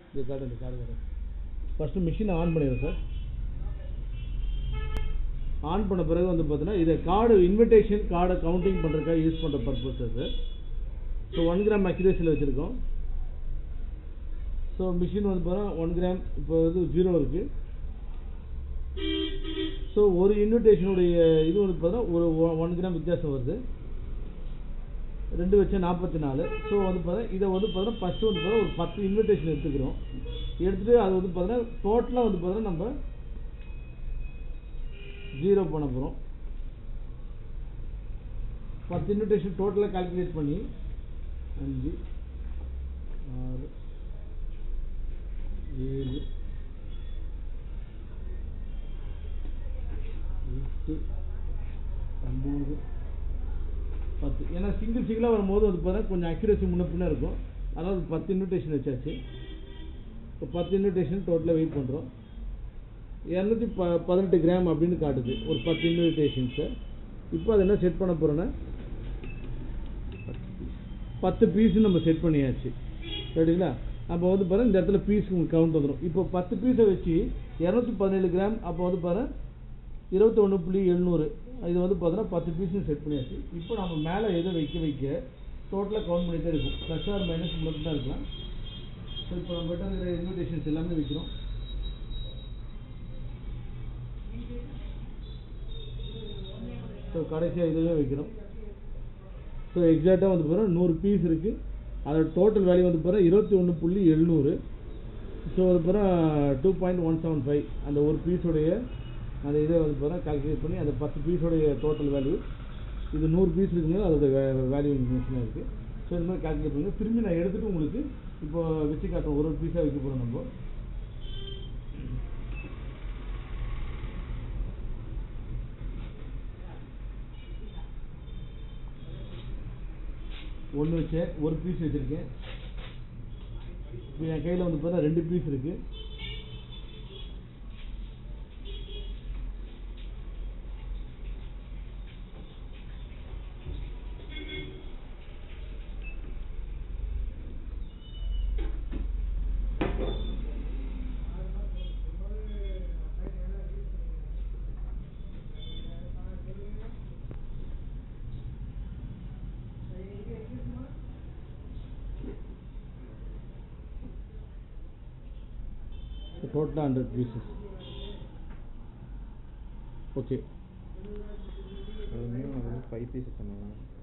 இது கார்டு இந்த card card first மிஷினை ஆன் பண்ணிடுறேன் சார் ஆன் பண்ண பிறகு வந்து பார்த்தீங்கன்னா இதை கார்டு இன்விடேஷன் கார்டை கவுண்டிங் பண்ணுறதுக்காக யூஸ் பண்ணுற பர்பஸ் அது ஸோ ஒன் கிராம் அக்யூரேசியில் வச்சுருக்கோம் ஸோ மிஷின் வந்து பார்த்தா ஒன் கிராம் இப்போ வந்து ஜீரோ இருக்குது ஸோ ஒரு இன்விடேஷனுடைய இது வந்து பார்த்தா ஒரு ஒன் கிராம் வித்தியாசம் வருது ரெண்டு வச்சா நாற்பத்தி நாலு ஸோ வந்து பார்த்தா இதை வந்து பார்த்தா ஃபஸ்ட்டு வந்து பார்த்தா ஒரு பத்து இன்விடேஷன் எடுத்துக்கிறோம் எடுத்துகிட்டு அது வந்து பார்த்தீங்கன்னா டோட்டலாக வந்து பார்த்தீங்கன்னா நம்ம ஜீரோ பண்ண போகிறோம் பத்து இன்விடேஷன் டோட்டலாக கால்குலேட் பண்ணி அஞ்சு ஆறு ஏழு எட்டு ஒம்பது பத்து ஏன்னா சிங்கிள் சிங்கிளாக வரும்போது அது பார்த்தா கொஞ்சம் அக்யூரேசி முன்ன பின்ன இருக்கும் அதனால் பத்து இன்விடேஷன் வச்சாச்சு இப்போ பத்து இன்விடேஷன் டோட்டலாக வெயிட் பண்ணுறோம் இரநூத்தி ப பதினெட்டு கிராம் அப்படின்னு காட்டுது ஒரு பத்து இன்விடேஷன்ஸை இப்போ அதை என்ன செட் பண்ண போகிறோன்னா பத்து பீஸ் நம்ம செட் பண்ணியாச்சு சரிங்களா அப்போ வந்து பாருங்க இந்த இடத்துல பீஸ் உங்களுக்கு கவுண்ட் வந்துடும் இப்போ பத்து பீஸை வச்சு இரநூத்தி பதினேழு கிராம் அப்போ வந்து பாருங்க இருபத்தொன்று புள்ளி எழுநூறு இது வந்து பார்த்தீங்கன்னா பத்து பீஸும் செட் பண்ணியாச்சு இப்போ நம்ம மேலே எதை வைக்க வைக்க டோட்டலாக கவுண்ட் பண்ணிட்டே இருக்கும் ப்ளஸ் ஆர் மைனஸ் மட்டும் தான் இருக்கலாம் ஸோ இப்போ நம்மகிட்ட இருக்கிற இன்விடேஷன்ஸ் எல்லாமே வைக்கிறோம் ஸோ கடைசியாக இதுவே வைக்கிறோம் ஸோ எக்ஸாக்டாக வந்து பாருங்கள் நூறு பீஸ் இருக்குது அதோட டோட்டல் வேல்யூ வந்து பாருங்கள் இருபத்தி ஒன்று புள்ளி எழுநூறு ஸோ அது பாருங்கள் two point one seven five அந்த ஒரு பீஸுடைய அந்த இதை வந்து பாருங்கள் கால்குலேட் பண்ணி அந்த பத்து பீஸுடைய டோட்டல் வேல்யூ இது நூறு பீஸ் இருக்குங்க அதோட வேல்யூ இன்ஃபர்மேஷனாக இருக்குது ஸோ இந்த மாதிரி கால்குலேட் பண்ணுங்க திரும்பி நான் எடுத்துகிட்டு உங்களுக்கு இப்போ வச்சு காட்டுறோம் ஒரு ஒரு பீஸாக வைக்க போகிறோம் நம்ம ஒன்று வச்சேன் ஒரு பீஸ் வச்சுருக்கேன் இப்போ என் கையில் வந்து பார்த்தா ரெண்டு பீஸ் இருக்குது டோட்டலாக ஹண்ட்ரட் பீசஸ் ஓகே அது மினிமம் வந்து ஃபைவ் பீஸ் சொன்னாங்க